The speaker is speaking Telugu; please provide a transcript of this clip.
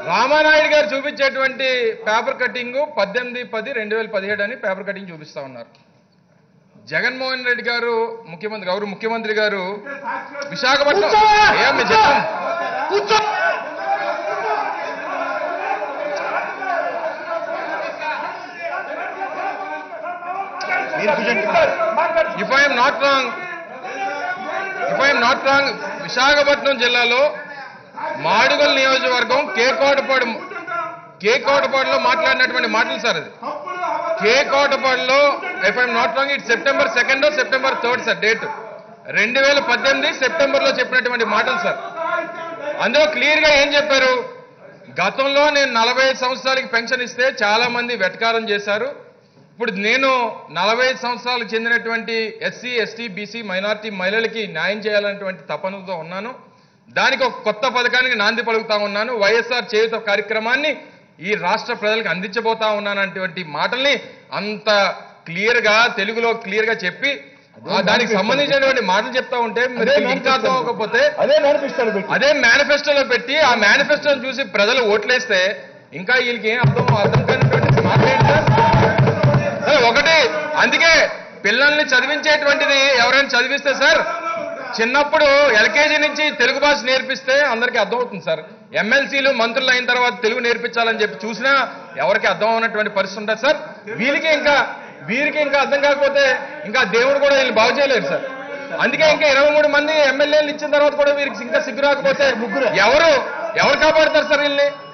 రామానాయుడు గారు చూపించేటువంటి పేపర్ కటింగ్ పద్దెనిమిది పది రెండు వేల పదిహేడు అని పేపర్ కటింగ్ చూపిస్తా ఉన్నారు జగన్మోహన్ రెడ్డి గారు ముఖ్యమంత్రి గౌరవ ముఖ్యమంత్రి గారు విశాఖపట్నం ఏం మీరు చెప్పండి if I'm not wrong if I'm not wrong Visakhapatnam జిల్లాలో మాడుగల్ నియోజకవర్గం కేకోటపాడు కేకోటపాడులో మాట్లాడినటువంటి మాటలు సార్ అది కేకోటపాడులో if I'm not wrong it September second September third sir date రెండు వేల పద్దెనిమిది సెప్టెంబర్లో చెప్పినటువంటి మాటలు సార్ అందులో క్లియర్ గా ఏం చెప్పారు గతంలో నేను నలభై ఐదు సంవత్సరాలకి పెన్షన్ ఇస్తే చాలా మంది వెటకారం చేశారు ఇప్పుడు నేను నలభై ఐదు సంవత్సరాలకు చెందినటువంటి ఎస్సీ ఎస్టీ బీసీ మైనారిటీ మహిళలకి న్యాయం చేయాలనేటువంటి తపనతో ఉన్నాను దానికి ఒక కొత్త పథకానికి నాంది పలుకుతా ఉన్నాను వైఎస్ఆర్ చేయుత కార్యక్రమాన్ని ఈ రాష్ట్ర ప్రజలకు అందించబోతా ఉన్నానటువంటి మాటల్ని అంత క్లియర్ గా తెలుగులో క్లియర్ గా చెప్పి ఆ దానికి సంబంధించినటువంటి మాటలు చెప్తా ఉంటే మరి అదే ఇంకా అర్థం అవ్వకపోతే అదే మేనిఫెస్టోలో పెట్టి అదే మేనిఫెస్టోలో పెట్టి ఆ మేనిఫెస్టోని చూసి ప్రజలు ఓట్లేస్తే ఇంకా వీళ్ళకి ఏం అర్థం అర్థం కానిటువంటి మాట్లాడింది సార్ ఒకటి అందుకే పిల్లల్ని చదివించేటువంటిది ఎవరైనా చదివిస్తే సార్ చిన్నప్పుడు ఎల్కేజీ నుంచి తెలుగు భాష నేర్పిస్తే అందరికీ అర్థమవుతుంది సార్ ఎమ్మెల్సీలు మంత్రులు అయిన తర్వాత తెలుగు నేర్పించాలని చెప్పి చూసినా ఎవరికి అర్థం అవునటువంటి పరిస్థితి ఉంటుంది సార్ వీరికి ఇంకా వీరికి ఇంకా అర్థం కాకపోతే ఇంకా దేవుడు కూడా వీళ్ళు బాగు చేయలేరు సార్ అందుకే ఇంకా ఇరవై మూడు మంది ఎమ్మెల్యేలు ఇచ్చిన తర్వాత కూడా వీరికి ఇంకా సిగ్గు రాకపోతే ముగ్గురే. ఎవరు ఎవరు కాపాడతారు సార్ వీళ్ళని